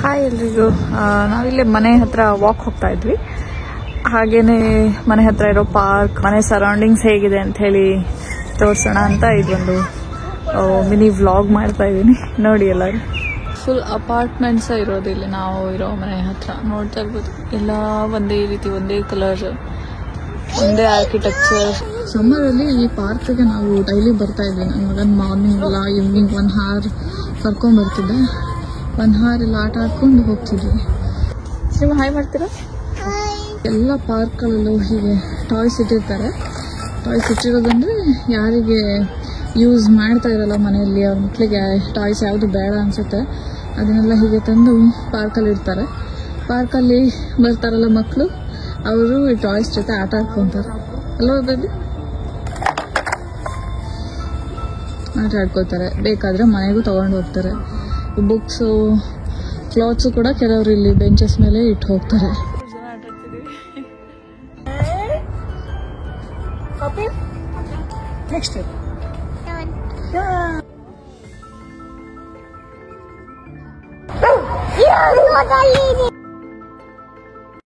hi ಎಲ್ರಿಗೂ ಆ, ನಾವಿಲ್ಲಿ ಮನೆ ಹತ್ರ ವಾಕ್ ಹೋಗ್ತಾ ಇದ್ವಿ ಹಾಗೇನೆ ಮನೆ ಹತ್ರ ಇರೋ ಪಾರ್ಕ್ ಮನೆ ಸರೌಂಡಿಂಗ್ಸ್ ಹೇಗಿದೆ ಅಂತ ಹೇಳಿ ತೋರ್ಸೋಣ ಅಂತ ಇದೊಂದು ಮಿನಿ ವ್ಲಾಗ್ ಮಾಡ್ತಾ ಇದ್ದೀನಿ ನೋಡಿ ಎಲ್ಲರೂ ಫುಲ್ ಅಪಾರ್ಟ್ಮೆಂಟ್ಸ್ ಇರೋದು ಇಲ್ಲಿ ನಾವು ಇರೋ ಮನೆ ಹತ್ರ ನೋಡ್ತಾ ಇರ್ಬೋದು ಎಲ್ಲ ಒಂದೇ ರೀತಿ ಒಂದೇ ಕಲರ್ ಒಂದೇ ಆರ್ಕಿಟೆಕ್ಚರ್ ಸಮ್ಮರಲ್ಲಿ ಈ ಪಾರ್ಕ್ಗೆ ನಾವು ಡೈಲಿ ಬರ್ತಾ ಇದ್ವಿ ನನ್ನ ಮಗನ ಮಾರ್ನಿಂಗ್ ಎಲ್ಲ ಈವ್ನಿಂಗ್ ಒನ್ ಹಾರ್ ಕರ್ಕೊಂಡ್ ಬರ್ತಿದ್ದೆ ಒನ್ ಹಾರ್ ಎಲ್ಲ ಆಟ ಆಡ್ಕೊಂಡು ಹೋಗ್ತಿದ್ವಿ ನೀವು ಹಾಯ್ ಮಾಡ್ತೀರಾ ಎಲ್ಲ ಪಾರ್ಕ್ಗಳಲ್ಲೂ ಹೀಗೆ ಟಾಯ್ಸ್ ಇಟ್ಟಿರ್ತಾರೆ ಟಾಯ್ಸ್ ಇಟ್ಟಿರೋದಂದ್ರೆ ಯಾರಿಗೆ ಯೂಸ್ ಮಾಡ್ತಾ ಇರಲ್ಲ ಮನೆಯಲ್ಲಿ ಅವ್ರ ಮಕ್ಕಳಿಗೆ ಟಾಯ್ಸ್ ಯಾವುದು ಬೇಡ ಅನ್ಸುತ್ತೆ ಅದನ್ನೆಲ್ಲ ಹೀಗೆ ತಂದು ಪಾರ್ಕಲ್ಲಿ ಇಡ್ತಾರೆ ಪಾರ್ಕಲ್ಲಿ ಬರ್ತಾರಲ್ಲ ಮಕ್ಕಳು ಅವರು ಈ ಟಾಯ್ಸ್ ಜೊತೆ ಆಟ ಆಡ್ಕೊಂತಾರೆ ಅಲ್ವಾ ಬೇಬಿ ಆಟ ಆಡ್ಕೋತಾರೆ ಬೇಕಾದ್ರೆ ಮನೆಗೂ ತಗೊಂಡು ಹೋಗ್ತಾರೆ ಬುಕ್ಸು ಕ್ಲಾತ್ಸು ಕೂಡ ಕೆಲವರು ಇಲ್ಲಿ ಬೆಂಚಸ್ ಮೇಲೆ ಇಟ್ಟು ಹೋಗ್ತಾರೆ ನೆಕ್ಸ್ಟ್